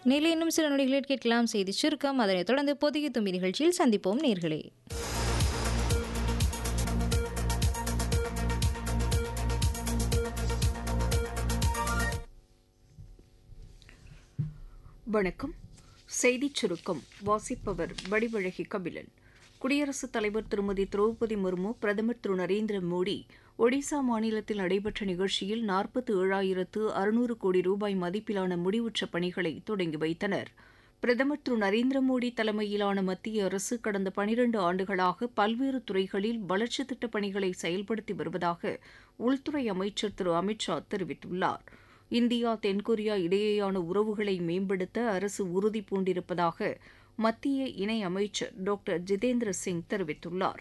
நிலை இன்னும் சில நொடிகளில் கேட்கலாம் செய்தி சுருக்கம் அதனைத் தொடர்ந்து பொதிகை தும்பி நிகழ்ச்சியில் சந்திப்போம் நேர்களே வணக்கம் செய்திச் சுருக்கம் வாசிப்பவர் வடிவழகி கபிலன் குடியரசுத் தலைவர் திருமதி திரௌபதி முர்மு பிரதமர் திரு நரேந்திர மோடி ஒடிசா மாநிலத்தில் நடைபெற்ற நிகழ்ச்சியில் நாற்பத்தி ஏழாயிரத்து அறுநூறு கோடி ரூபாய் மதிப்பிலான முடிவுற்ற பணிகளை தொடங்கி வைத்தனர் பிரதமர் திரு நரேந்திர மோடி தலைமையிலான மத்திய அரசு கடந்த பனிரண்டு ஆண்டுகளாக பல்வேறு துறைகளில் வளர்ச்சித் திட்டப் பணிகளை செயல்படுத்தி வருவதாக உள்துறை அமைச்சர் திரு அமித் ஷா தெரிவித்துள்ளார் இந்தியா தென்கொரியா இடையேயான உறவுகளை மேம்படுத்த அரசு உறுதி பூண்டிருப்பதாக மத்திய இணை அமைச்சர் டாக்டர் ஜிதேந்திர சிங் தெரிவித்துள்ளார்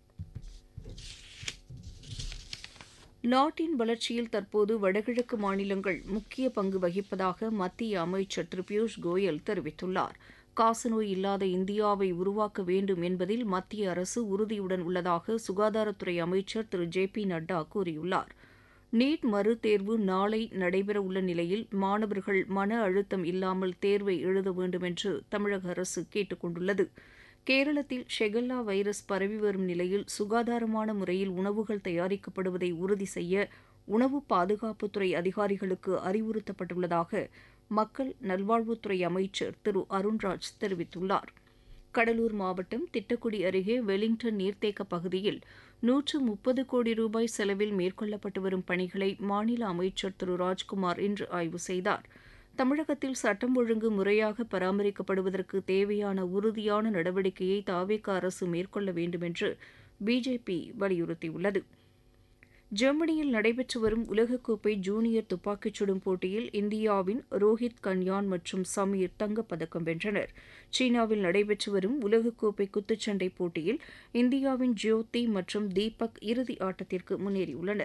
நாட்டின் வளர்ச்சியில் தற்போது வடகிழக்கு மாநிலங்கள் முக்கிய பங்கு வகிப்பதாக மத்திய அமைச்சர் திரு பியூஷ் கோயல் தெரிவித்துள்ளார் காசநோய் இல்லாத இந்தியாவை உருவாக்க வேண்டும் என்பதில் மத்திய அரசு உறுதியுடன் உள்ளதாக சுகாதாரத்துறை அமைச்சர் திரு ஜே பி நட்டா கூறியுள்ளார் நீட் மறு தேர்வு நாளை நடைபெறவுள்ள நிலையில் மாணவர்கள் மன அழுத்தம் இல்லாமல் தேர்வை எழுத வேண்டும் என்று தமிழக அரசு கேட்டுக் கொண்டுள்ளது கேரளத்தில் ஷெகல்லா வைரஸ் பரவி வரும் நிலையில் சுகாதாரமான முறையில் உணவுகள் தயாரிக்கப்படுவதை உறுதி செய்ய உணவு பாதுகாப்புத்துறை அதிகாரிகளுக்கு அறிவுறுத்தப்பட்டுள்ளதாக மக்கள் நல்வாழ்வுத்துறை அமைச்சர் திரு அருண்ராஜ் தெரிவித்துள்ளார் கடலூர் மாவட்டம் திட்டக்குடி அருகே வெலிங்டன் நீர்த்தேக்க பகுதியில் நூற்று முப்பது கோடி ரூபாய் செலவில் மேற்கொள்ளப்பட்டு வரும் பணிகளை மாநில அமைச்சர் திரு ராஜ்குமார் இன்று ஆய்வு செய்தார் தமிழகத்தில் சட்டம் ஒழுங்கு முறையாக பராமரிக்கப்படுவதற்கு தேவையான உறுதியான நடவடிக்கையை தாவேக அரசு மேற்கொள்ள வேண்டும் என்று பிஜேபி வலியுறுத்தியுள்ளது ஜெர்மனியில் நடைபெற்று வரும் உலகக்கோப்பை ஜூனியர் துப்பாக்கிச் சுடும் போட்டியில் இந்தியாவின் ரோஹித் கன்யான் மற்றும் சமீர் தங்கப்பதக்கம் வென்றனர் சீனாவில் நடைபெற்று வரும் உலகக்கோப்பை குத்துச்சண்டை போட்டியில் இந்தியாவின் ஜோதி மற்றும் தீபக் இறுதி ஆட்டத்திற்கு முன்னேறியுள்ளனர்